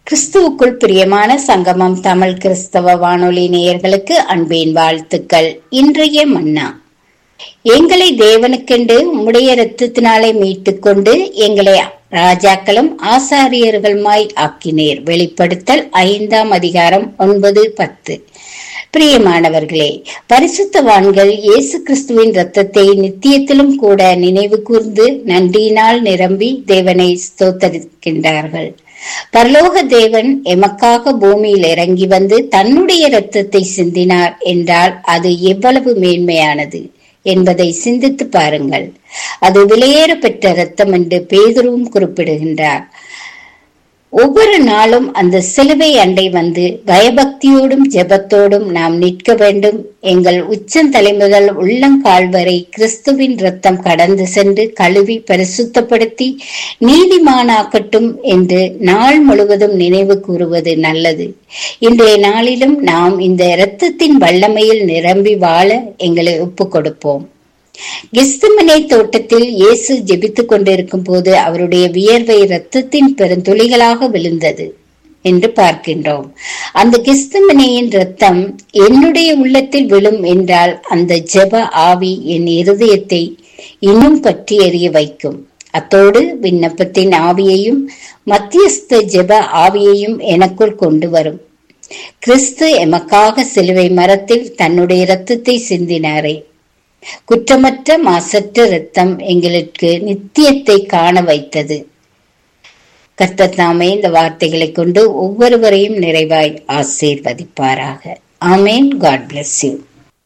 கிறிஸ்துவுக்குள் பிரியமான சங்கமம் தமிழ் கிறிஸ்தவ வானொலி நேயர்களுக்கு அன்பின் வாழ்த்துக்கள் இன்றைய மன்னா எங்களை தேவனுக்கென்று உம்முடைய இரத்தத்தினாலே மீட்டுக் கொண்டு எங்களை ராஜாக்களும் ஆசாரியர்களுமாய் ஆக்கினீர் வெளிப்படுத்தல் ஐந்தாம் அதிகாரம் ஒன்பது பத்து பிரியமானவர்களே பரிசுத்தவான்கள் இயேசு கிறிஸ்துவின் இரத்தத்தை நித்தியத்திலும் கூட நினைவு கூர்ந்து நன்றியினால் நிரம்பி தேவனை ஸ்தோத்தரிக்கின்றார்கள் பரலோக தேவன் எமக்காக பூமியில் இறங்கி வந்து தன்னுடைய இரத்தத்தை சிந்தினார் என்றால் அது எவ்வளவு மேன்மையானது என்பதை சிந்தித்து பாருங்கள் அது விலையேற பெற்ற இரத்தம் என்று பேதுருவும் குறிப்பிடுகின்றார் ஒவ்வொரு நாளும் அந்த சிலுவை அண்டை வந்து பயபக்தியோடும் ஜெபத்தோடும் நாம் நிற்க வேண்டும் எங்கள் உச்சந்தலை முதல் உள்ளங்கால் வரை கிறிஸ்துவின் ரத்தம் கடந்து சென்று கழுவி பரிசுத்தப்படுத்தி நீதிமானாக்கட்டும் என்று நாள் முழுவதும் நினைவு கூறுவது நல்லது இன்றைய நாளிலும் நாம் இந்த இரத்தத்தின் வல்லமையில் நிரம்பி வாழ எங்களை ஒப்புக் கொடுப்போம் கிஸ்துமனை தோட்டத்தில் இயேசு ஜெபித்துக் கொண்டிருக்கும் போது அவருடைய வியர்வை இரத்தத்தின் பெருந்துளிகளாக விழுந்தது என்று பார்க்கின்றோம் அந்த கிஸ்துமனையின் ரத்தம் என்னுடைய உள்ளத்தில் விழும் என்றால் அந்த ஜெப ஆவி என் இருதயத்தை இன்னும் பற்றி எறிய வைக்கும் அத்தோடு விண்ணப்பத்தின் ஆவியையும் மத்தியஸ்த ஜெப ஆவியையும் எனக்குள் கொண்டு வரும் கிறிஸ்து எமக்காக சிலுவை மரத்தில் தன்னுடைய இரத்தத்தை சிந்தினாரே குற்றமற்ற மாசற்ற இரத்தம் எங்களுக்கு நித்தியத்தை காண வைத்தது கர்த்தத்தாமே இந்த வார்த்தைகளை கொண்டு ஒவ்வொருவரையும் நிறைவாய் ஆசீர்வதிப்பாராக ஆமேன் காட் பிளஸ் யூ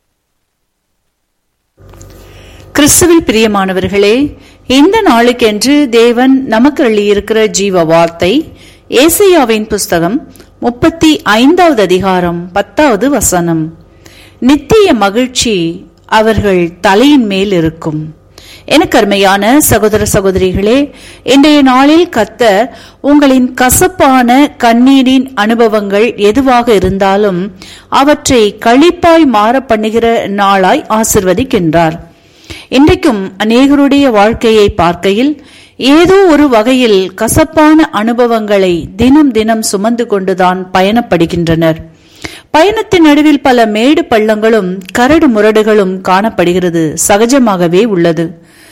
கிறிஸ்துவில் பிரியமானவர்களே இந்த நாளுக்கென்று தேவன் நமக்கு அள்ளியிருக்கிற ஜீவ வார்த்தை ஏசையாவின் புஸ்தகம் முப்பத்தி ஐந்தாவது அதிகாரம் பத்தாவது வசனம் நித்திய மகிழ்ச்சி அவர்கள் தலையின் மேல் இருக்கும் எனக்கு அருமையான சகோதர சகோதரிகளே இன்றைய நாளில் கத்தர் உங்களின் கசப்பான கண்ணீரின் அனுபவங்கள் எதுவாக இருந்தாலும் அவற்றை களிப்பாய் மாற பண்ணுகிற நாளாய் ஆசிர்வதிக்கின்றார் இன்றைக்கும் அநேகருடைய வாழ்க்கையை பார்க்கையில் ஏதோ ஒரு வகையில் கசப்பான அனுபவங்களை தினம் தினம் சுமந்து கொண்டுதான் பயணப்படுகின்றனர் பயணத்தின் நடுவில் பல மேடு பள்ளங்களும் கரடு முரடுகளும் காணப்படுகிறது சகஜமாகவே உள்ளது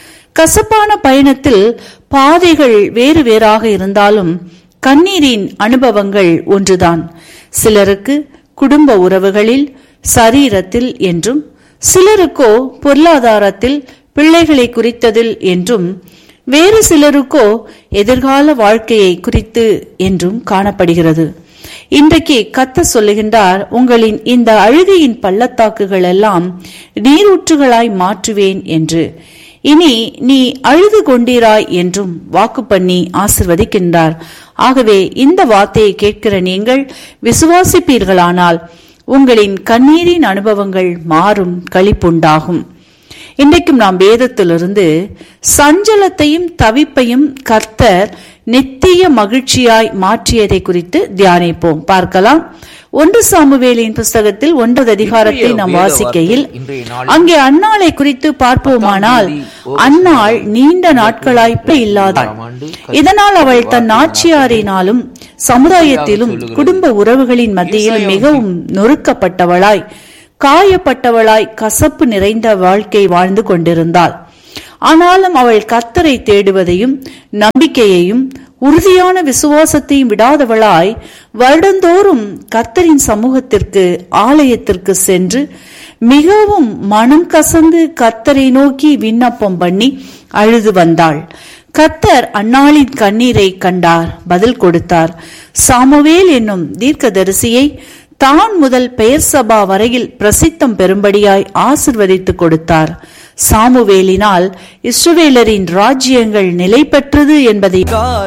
கசப்பான பயணத்தில் பாதைகள் வேறு வேறாக இருந்தாலும் கண்ணீரின் அனுபவங்கள் ஒன்றுதான் சிலருக்கு குடும்ப உறவுகளில் சரீரத்தில் என்றும் சிலருக்கோ பொருளாதாரத்தில் பிள்ளைகளை குறித்ததில் என்றும் வேறு சிலருக்கோ எதிர்கால வாழ்க்கையை குறித்து என்றும் காணப்படுகிறது இன்றைக்கு கத்த சொல்லுகின்றார் உங்களின் இந்த அழுகையின் பள்ளத்தாக்குகள் எல்லாம் நீரூற்றுகளாய் மாற்றுவேன் என்று இனி நீ அழுது கொண்டீராய் என்றும் வாக்கு பண்ணி ஆசிர்வதிக்கின்றார் ஆகவே இந்த வார்த்தையை கேட்கிற நீங்கள் விசுவாசிப்பீர்களானால் உங்களின் கண்ணீரின் அனுபவங்கள் மாறும் களிப்புண்டாகும் இன்றைக்கும் நாம் வேதத்திலிருந்து சஞ்சலத்தையும் தவிப்பையும் கர்த்தர் நித்திய மகிழ்ச்சியாய் மாற்றியதை குறித்து தியானிப்போம் பார்க்கலாம் ஒன்று சாமுவேலின் புஸ்தகத்தில் ஒன்பது அதிகாரத்தை நாம் வாசிக்கையில் அங்கே அன்னாளை குறித்து பார்ப்போமானால் அன்னாள் நீண்ட நாட்களாய் இல்லாத இதனால் அவள் தன் நாச்சியாரினாலும் சமுதாயத்திலும் குடும்ப உறவுகளின் மத்தியில் மிகவும் நொறுக்கப்பட்டவளாய் காயப்பட்டவளாய் கசப்பு நிறைந்த வாழ்க்கை வாழ்ந்து கொண்டிருந்தாள் ஆனாலும் அவள் கத்தரை தேடுவதையும் நம்பிக்கையையும் உறுதியான விசுவாசத்தையும் விடாதவளாய் வருடந்தோறும் கத்தரின் சமூகத்திற்கு ஆலயத்திற்கு சென்று மிகவும் மனம் கசந்து கத்தரை நோக்கி விண்ணப்பம் பண்ணி அழுது வந்தாள் கத்தர் அன்னாளின் கண்ணீரை கண்டார் பதில் கொடுத்தார் சாமுவேல் என்னும் தீர்க்கதரிசியை தான் முதல் பெயர் சபா வரையில் பிரசித்தம் பெறும்படியாய் ஆசிர்வதித்து கொடுத்தார் சாமுவேலினால் இஸ்ரவேலரின் ராஜ்யங்கள் நிலை பெற்றது என்பதை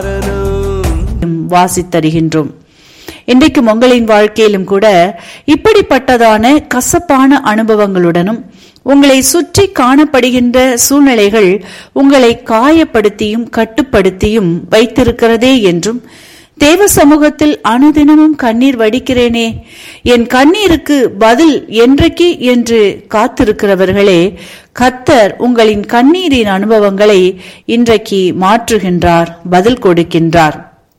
வாசித்தருகின்றோம் இன்றைக்கும் உங்களின் வாழ்க்கையிலும் கூட இப்படிப்பட்டதான கசப்பான அனுபவங்களுடனும் உங்களை சுற்றி காணப்படுகின்ற சூழ்நிலைகள் உங்களை காயப்படுத்தியும் கட்டுப்படுத்தியும் வைத்திருக்கிறதே என்றும் தேவ சமூகத்தில் அனுதினமும் கண்ணீர் வடிக்கிறேனே என் கண்ணீருக்கு பதில் என்றைக்கு என்று காத்திருக்கிறவர்களே கத்தர் உங்களின் கண்ணீரின் அனுபவங்களை இன்றைக்கு மாற்றுகின்றார் பதில் கொடுக்கின்றார்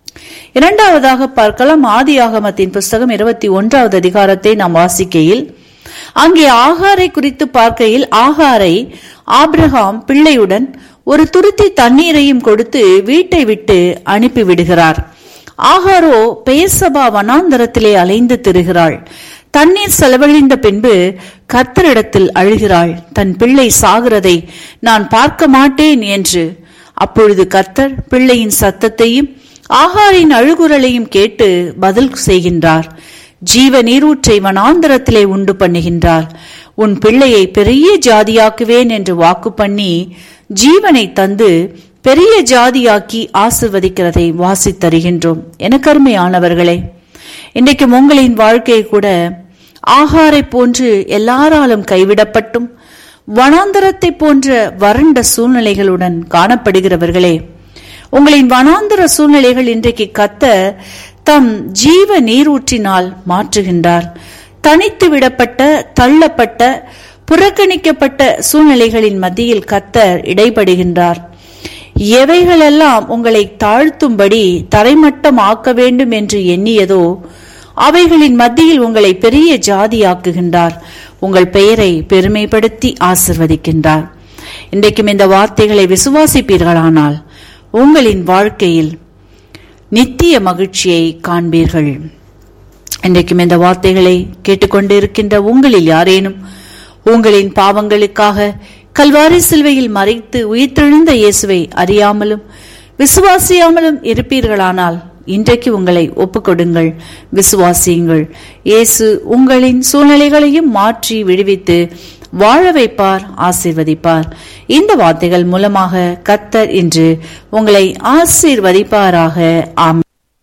இரண்டாவதாக பார்க்கலாம் ஆதி ஆகமத்தின் புஸ்தகம் இருபத்தி ஒன்றாவது அதிகாரத்தை நாம் வாசிக்கையில் அங்கே ஆகாரை குறித்து பார்க்கையில் ஆகாரை ஆபிரகாம் பிள்ளையுடன் ஒரு துருத்தி தண்ணீரையும் கொடுத்து வீட்டை விட்டு அனுப்பிவிடுகிறார் ஆகாரோ பேசபா வனாந்தரத்திலே அலைந்து திரிகிறாள் தண்ணீர் செலவழிந்த பின்பு கர்த்தரிடத்தில் அழுகிறாள் தன் பிள்ளை சாகிறதை நான் பார்க்க மாட்டேன் என்று அப்பொழுது கர்த்தர் பிள்ளையின் சத்தத்தையும் ஆகாரின் அழுகுரலையும் கேட்டு பதில் செய்கின்றார் ஜீவ நீரூற்றை வனாந்தரத்திலே உண்டு பண்ணுகின்றார் உன் பிள்ளையை பெரிய ஜாதியாக்குவேன் என்று வாக்கு பண்ணி ஜீவனை தந்து பெரிய ஜாதியாக்கி ஆசிர்வதிக்கிறதை வாசித்தருகின்றோம் எனக்கு அருமையானவர்களே இன்றைக்கு உங்களின் வாழ்க்கை கூட ஆகாரை போன்று எல்லாராலும் கைவிடப்பட்டும் வனாந்தரத்தை போன்ற வறண்ட சூழ்நிலைகளுடன் காணப்படுகிறவர்களே உங்களின் வனாந்தர சூழ்நிலைகள் இன்றைக்கு கத்த தம் ஜீவ நீரூற்றினால் மாற்றுகின்றார் தனித்து விடப்பட்ட தள்ளப்பட்ட புறக்கணிக்கப்பட்ட சூழ்நிலைகளின் மத்தியில் கத்தர் இடைபடுகின்றார் எவைகளெல்லாம் உங்களை தாழ்த்தும்படி தரைமட்டம் ஆக்க வேண்டும் என்று எண்ணியதோ அவைகளின் மத்தியில் உங்களை பெரிய ஜாதியாக்குகின்றார் உங்கள் பெயரை பெருமைப்படுத்தி ஆசிர்வதிக்கின்றார் இன்றைக்கும் இந்த வார்த்தைகளை விசுவாசிப்பீர்களானால் உங்களின் வாழ்க்கையில் நித்திய மகிழ்ச்சியை காண்பீர்கள் இன்றைக்கும் இந்த வார்த்தைகளை கேட்டுக்கொண்டு இருக்கின்ற உங்களில் யாரேனும் உங்களின் பாவங்களுக்காக கல்வாரி சிலுவையில் மறைத்து உயிர்த்தெழுந்த இயேசுவை அறியாமலும் விசுவாசியாமலும் இருப்பீர்களானால் இன்றைக்கு உங்களை ஒப்புக்கொடுங்கள் விசுவாசியுங்கள் இயேசு உங்களின் சூழ்நிலைகளையும் மாற்றி விடுவித்து வாழ வைப்பார் ஆசீர்வதிப்பார் இந்த வார்த்தைகள் மூலமாக கத்தர் இன்று உங்களை ஆசீர்வதிப்பாராக ஆம்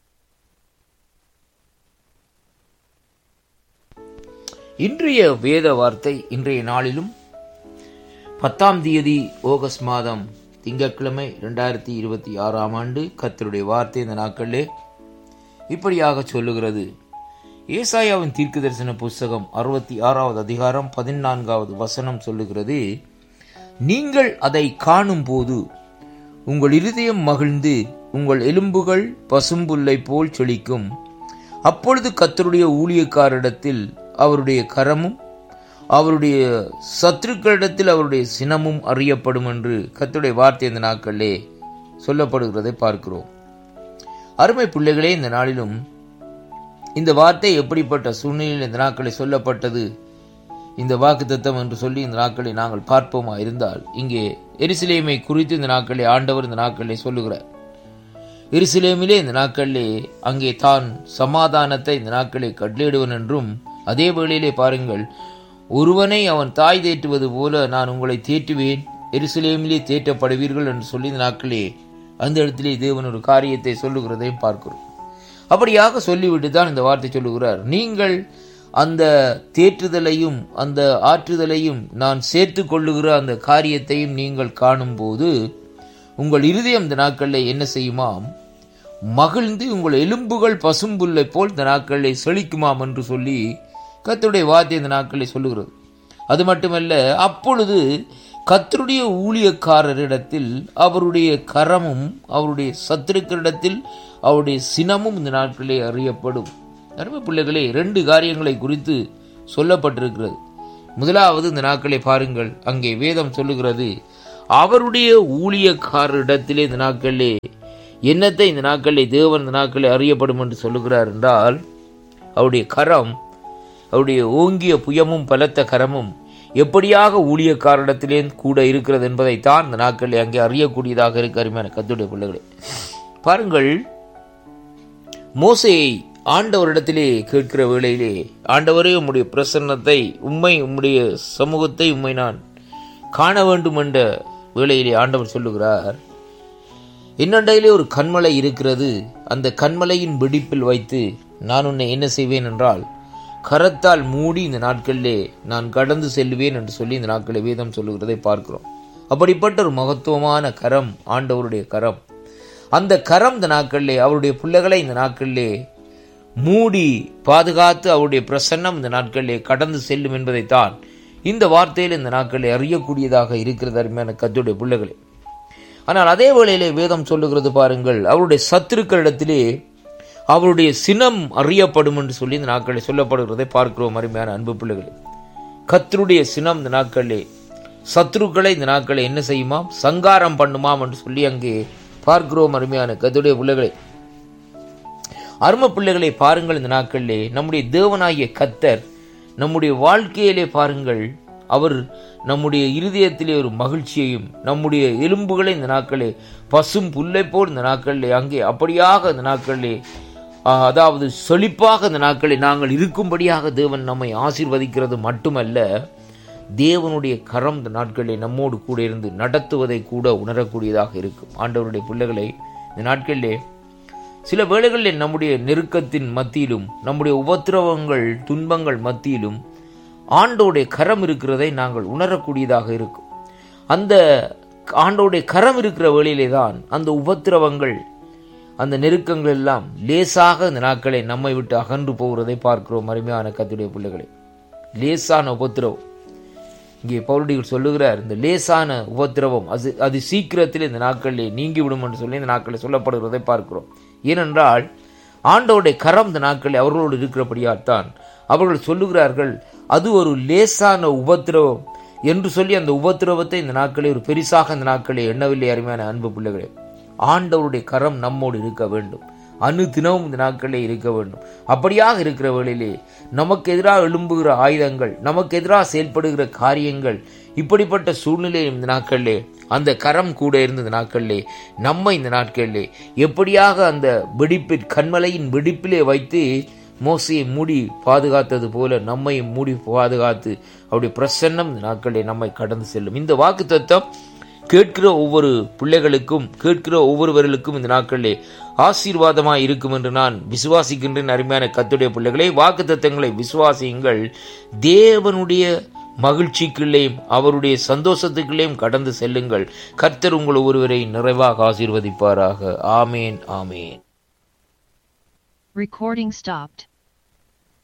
இன்றைய வேத வார்த்தை இன்றைய நாளிலும் பத்தாம் தேதி ஆகஸ்ட் மாதம் திங்கட்கிழமை ரெண்டாயிரத்தி இருபத்தி ஆறாம் ஆண்டு கர்த்தருடைய வார்த்தை இந்த நாட்களிலே இப்படியாக சொல்லுகிறது ஏசாயாவின் தீர்க்க தரிசன புஸ்தகம் அறுபத்தி ஆறாவது அதிகாரம் பதினான்காவது வசனம் சொல்லுகிறது நீங்கள் அதை காணும் போது உங்கள் இருதயம் மகிழ்ந்து உங்கள் எலும்புகள் பசும்புல்லை போல் செழிக்கும் அப்பொழுது கத்தருடைய ஊழியக்காரிடத்தில் அவருடைய கரமும் அவருடைய சத்துருக்களிடத்தில் அவருடைய சினமும் அறியப்படும் என்று கத்துடைய வார்த்தை இந்த நாட்களிலே சொல்லப்படுகிறதை பார்க்கிறோம் அருமை பிள்ளைகளே இந்த நாளிலும் இந்த வார்த்தை எப்படிப்பட்ட சூழ்நிலையில் இந்த நாட்களை சொல்லப்பட்டது இந்த வாக்கு தத்தம் என்று சொல்லி இந்த நாட்களை நாங்கள் பார்ப்போமா இருந்தால் இங்கே எருசலேமை குறித்து இந்த நாட்களை ஆண்டவர் இந்த நாட்களிலே சொல்லுகிறார் எருசலேமிலே இந்த நாட்களிலே அங்கே தான் சமாதானத்தை இந்த நாட்களை கட்டளையிடுவன் என்றும் அதே வேளையிலே பாருங்கள் ஒருவனை அவன் தாய் தேற்றுவது போல நான் உங்களை தேற்றுவேன் எருசலேமிலே தேற்றப்படுவீர்கள் என்று சொல்லி இந்த நாட்களே அந்த இடத்திலே தேவன் ஒரு காரியத்தை சொல்லுகிறதையும் பார்க்கிறோம் அப்படியாக சொல்லிவிட்டு தான் இந்த வார்த்தை சொல்லுகிறார் நீங்கள் அந்த தேற்றுதலையும் அந்த ஆற்றுதலையும் நான் சேர்த்து கொள்ளுகிற அந்த காரியத்தையும் நீங்கள் காணும்போது உங்கள் இருதயம் இந்த நாட்களில் என்ன செய்யுமாம் மகிழ்ந்து உங்கள் எலும்புகள் பசும்புல்லை போல் இந்த நாட்களில் செழிக்குமாம் என்று சொல்லி கத்தருடைய வார்த்தை இந்த நாட்களில் சொல்லுகிறது அது மட்டுமல்ல அப்பொழுது கத்தருடைய ஊழியக்காரரிடத்தில் அவருடைய கரமும் அவருடைய சத்துருக்களிடத்தில் அவருடைய சினமும் இந்த நாட்களிலே அறியப்படும் அருமை பிள்ளைகளே ரெண்டு காரியங்களை குறித்து சொல்லப்பட்டிருக்கிறது முதலாவது இந்த நாட்களை பாருங்கள் அங்கே வேதம் சொல்லுகிறது அவருடைய ஊழியக்காரரிடத்திலே இந்த நாட்களிலே என்னத்தை இந்த நாட்களிலே தேவன் இந்த நாட்களிலே அறியப்படும் என்று சொல்லுகிறார் என்றால் அவருடைய கரம் அவருடைய ஓங்கிய புயமும் பலத்த கரமும் எப்படியாக ஊழியக்காரிடத்திலே கூட இருக்கிறது என்பதைத்தான் இந்த நாட்களில் அங்கே அறியக்கூடியதாக இருக்க அருமையான கத்துடைய பிள்ளைகளே பாருங்கள் மோசையை ஆண்டவரிடத்திலே கேட்கிற வேளையிலே ஆண்டவரே உம்முடைய பிரசன்னத்தை உண்மை உம்முடைய சமூகத்தை உண்மை நான் காண வேண்டும் என்ற வேளையிலே ஆண்டவர் சொல்லுகிறார் என்னண்டையிலே ஒரு கண்மலை இருக்கிறது அந்த கண்மலையின் வெடிப்பில் வைத்து நான் உன்னை என்ன செய்வேன் என்றால் கரத்தால் மூடி இந்த நாட்களிலே நான் கடந்து செல்வேன் என்று சொல்லி இந்த நாட்களை வேதம் சொல்லுகிறதை பார்க்கிறோம் அப்படிப்பட்ட ஒரு மகத்துவமான கரம் ஆண்டவருடைய கரம் அந்த கரம் இந்த நாட்களிலே அவருடைய பிள்ளைகளை இந்த நாட்களிலே மூடி பாதுகாத்து அவருடைய பிரசன்னம் இந்த நாட்களிலே கடந்து செல்லும் என்பதைத்தான் இந்த வார்த்தையில் இந்த நாட்களிலே அறியக்கூடியதாக இருக்கிறது அருமையான கத்துடைய பிள்ளைகளே ஆனால் அதே வேளையிலே வேதம் சொல்லுகிறது பாருங்கள் அவருடைய சத்துருக்களிடத்திலே அவருடைய சினம் அறியப்படும் என்று சொல்லி இந்த நாட்களில் சொல்லப்படுகிறதை பார்க்கிறோம் அருமையான அன்பு பிள்ளைகளே கத்தருடைய சினம் இந்த நாட்களிலே சத்ருக்களை இந்த நாட்களை என்ன செய்யுமாம் சங்காரம் பண்ணுமாம் என்று சொல்லி அங்கே பார்க்கிறோம் அருமையான கத்துடைய பிள்ளைகளை அரும பிள்ளைகளை பாருங்கள் இந்த நாட்களிலே நம்முடைய தேவனாகிய கத்தர் நம்முடைய வாழ்க்கையிலே பாருங்கள் அவர் நம்முடைய இருதயத்திலே ஒரு மகிழ்ச்சியையும் நம்முடைய எலும்புகளை இந்த நாட்களே பசும் புல்லை போல் இந்த நாட்களிலே அங்கே அப்படியாக இந்த நாட்களிலே ஆ, அதாவது செழிப்பாக இந்த நாட்களில் நாங்கள் இருக்கும்படியாக தேவன் நம்மை ஆசீர்வதிக்கிறது மட்டுமல்ல தேவனுடைய கரம் இந்த நாட்களில் நம்மோடு கூட இருந்து நடத்துவதை கூட உணரக்கூடியதாக இருக்கும் ஆண்டவருடைய பிள்ளைகளை இந்த நாட்களிலே சில வேளைகளில் நம்முடைய நெருக்கத்தின் மத்தியிலும் நம்முடைய உபத்திரவங்கள் துன்பங்கள் மத்தியிலும் ஆண்டோடைய கரம் இருக்கிறதை நாங்கள் உணரக்கூடியதாக இருக்கும் அந்த ஆண்டோடைய கரம் இருக்கிற வேளையிலே தான் அந்த உபத்திரவங்கள் அந்த நெருக்கங்கள் எல்லாம் லேசாக இந்த நாட்களை நம்மை விட்டு அகன்று போகிறதை பார்க்கிறோம் அருமையான கத்துடைய பிள்ளைகளை லேசான உபத்திரவம் இங்கே பவுலடிகள் சொல்லுகிறார் இந்த லேசான உபத்திரவம் அது அது சீக்கிரத்தில் இந்த நாட்களிலே நீங்கிவிடும் என்று சொல்லி இந்த நாட்களில் சொல்லப்படுகிறதை பார்க்கிறோம் ஏனென்றால் ஆண்டோடைய கரம் இந்த நாட்களில் அவர்களோடு இருக்கிறபடியால் தான் அவர்கள் சொல்லுகிறார்கள் அது ஒரு லேசான உபத்திரவம் என்று சொல்லி அந்த உபத்திரவத்தை இந்த நாட்களே ஒரு பெரிசாக இந்த நாட்களே எண்ணவில்லை அருமையான அன்பு பிள்ளைகளே ஆண்டவருடைய கரம் நம்மோடு இருக்க வேண்டும் அணு தினமும் இந்த நாட்களே இருக்க வேண்டும் அப்படியாக இருக்கிற வேளையிலே நமக்கு எதிராக எழும்புகிற ஆயுதங்கள் நமக்கு எதிராக செயல்படுகிற காரியங்கள் இப்படிப்பட்ட சூழ்நிலையில் இந்த நாட்களிலே அந்த கரம் கூட இருந்த இந்த நாட்களிலே நம்ம இந்த நாட்களிலே எப்படியாக அந்த வெடிப்பில் கண்மலையின் வெடிப்பிலே வைத்து மோசையை மூடி பாதுகாத்தது போல நம்மை மூடி பாதுகாத்து அவருடைய பிரசன்னம் இந்த நாட்களிலே நம்மை கடந்து செல்லும் இந்த வாக்கு தத்துவம் கேட்கிற ஒவ்வொரு பிள்ளைகளுக்கும் கேட்கிற ஒவ்வொருவர்களுக்கும் இந்த நாட்களிலே ஆசீர்வாதமாய் இருக்கும் என்று நான் விசுவாசிக்கின்றேன் அருமையான கத்துடைய பிள்ளைகளை வாக்கு தத்தங்களை விசுவாசியுங்கள் தேவனுடைய மகிழ்ச்சிக்குள்ளேயும் அவருடைய சந்தோஷத்துக்குள்ளேயும் கடந்து செல்லுங்கள் கர்த்தர் உங்கள் ஒருவரை நிறைவாக ஆசீர்வதிப்பாராக ஆமேன் ஆமேன் Recording stopped.